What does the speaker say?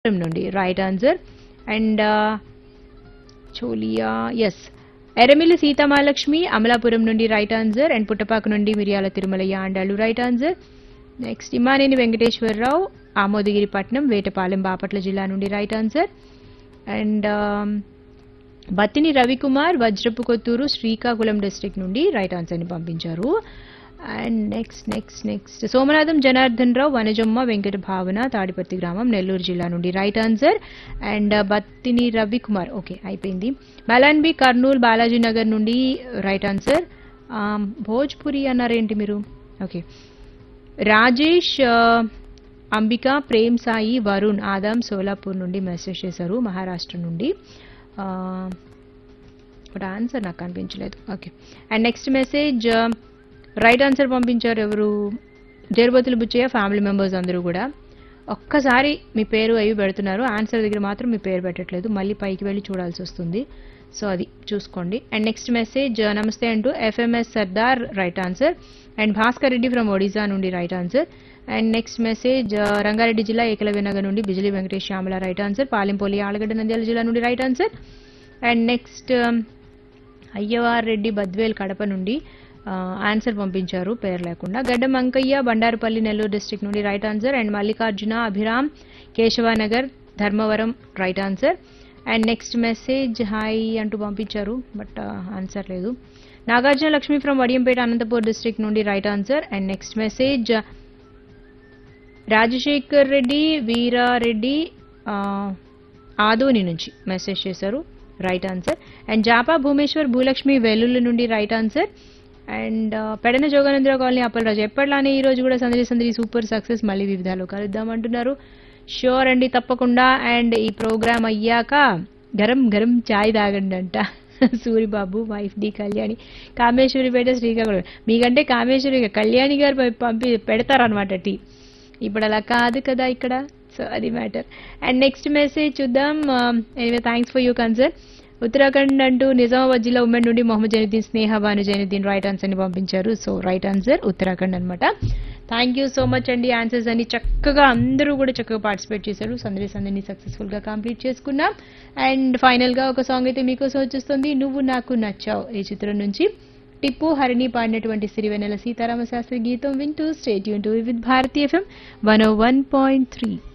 నుండి right answer and Cholia S Eramilli Seethamahalakshmi Amalapuram నుండి right answer and Puttapaka నుండి Miriyala Tirumalayya Andalu right answer next Imaneni Venkateswararao Amodagiripatnam Vetapalem Bapatla జిల్లా నుండి right answer and Battini Ravikumar Vajrapu Kotturu Srikakulam district నుండి రైట్ ఆన్సర్ని పంపించారు and next next next Somanatham Janardhan Rao Vanajamma Venkata Bhavana Tadipatri గ్రామం నెల్లూరు జిల్లా నుండి right answer and Battini Ravikumar okay అయిపోయింది మలాన్బి కర్నూలు బాలాజీ నగర్ నుండి రైట్ ఆన్సర్ భోజ్పురి అన్నారేంటి మీరు ఓకే రాజేష్ ఆ, అంబిక ప్రేమ్ సాయి వరుణ్ ఆదాం సోలాపూర్ నుండి మెసేజ్ చేశారు మహారాష్ట్ర నుండి ఆ, బట్ ఆన్సర్ నాకు కనిపించలేదు okay and next message right answer పంపించారు ఎవరు జేరుబతులు బుచ్చయ్య ఫ్యామిలీ మెంబర్స్ అందరూ కూడా ఒక్కసారి మీ పేరు అవి పెడుతున్నారు ఆన్సర్ దగ్గర మాత్రం మీ పేరు పెట్టట్లేదు మళ్ళీ పైకి వెళ్ళి చూడాల్సి వస్తుంది సో అది చూసుకోండి అండ్ నెక్స్ట్ మెసేజ్ నమస్తే అంటూ FMS Sardar right answer and Bhaskar Reddy from Odisha నుండి right answer and next message Rangareddy జిల్లా ఏకలవ్యనగర్ నుండి బిజిలీ వెంకటేష్ శ్యామల రైట్ ఆన్సర్ పాలెంపోలి ఆలగడ్డ నంద్యాల జిల్లా నుండి right answer and next Ayyavar Reddy Badvel Kadapa నుండి ఆ, ఆన్సర్ పంపించారు పేరు లేకుండా గడ్డం అంకయ్య బండారుపల్లి నెల్లూరు డిస్ట్రిక్ట్ నుండి right answer and Mallikarjuna Abhiram Keshavanagar Dharmavaram right answer and next message hi అంటూ పంపించారు బట్ ఆన్సర్ లేదు నాగార్జున లక్ష్మి ఫ్రమ్ వడియంపేట అనంతపూర్ డిస్ట్రిక్ట్ నుండి right answer and next message Rajasekhar Reddy Veerareddy ఆ, ఆదోని నుంచి మెసేజ్ చేశారు right answer and Japa Bhumeshwar Bhulakshmi Vellulli నుండి right answer and Pedana Joganandarao colony Appalaraju ఎప్పటిలానే ఈ రోజు కూడా సందడి సందడి సూపర్ సక్సెస్ మళ్ళీ వివిధాలు కలుద్దామంటున్నారు షూర్ అండి తప్పకుండా అండ్ ఈ ప్రోగ్రామ్ అయ్యాక గరం గరం చాయ్ తాగండి అంట సూరిబాబు వైఫ్ డి కళ్యాణి కామేశ్వరిపేట శ్రీకాకుళం మీకంటే కామేశ్వరి కళ్యాణి గారు ప- పంపి పెడతారనమాట టీ ఇప్పుడు అలా కాదు కదా ఇక్కడ సో అది మ్యాటర్ అండ్ నెక్స్ట్ మెసేజ్ చూద్దాం anyway thanks for you concern Uttarakhand అంటూ నిజామాబాద్ జిల్లా ఉమ్మడి నుండి మొహమ్మద్ జైనుద్దీన్ స్నేహ భాను జైనుద్దీన్ రైట్ ఆన్సర్ని పంపించారు సో రైట్ ఆన్సర్ ఉత్తరాఖండ్ అనమాట థ్యాంక్ యూ సో మచ్ అండి ఆన్సర్స్ అన్ని చక్కగా అందరూ కూడా చక్కగా పార్టిసిపేట్ చేశారు సందడి సందడిని సక్సెస్ఫుల్గా కంప్లీట్ చేసుకున్నాం అండ్ ఫైనల్గా ఒక సాంగ్ అయితే మీకోసం వచ్చేస్తుంది నువ్వు నాకు నచ్చావు ఈ చిత్రం నుంచి టిప్పు హరిణి పాడినటువంటి సిరివెన్నెల సీతారామ శాస్త్రి గీతం వింటూ స్టేట్ యూన్ to with Bharati FM one one point three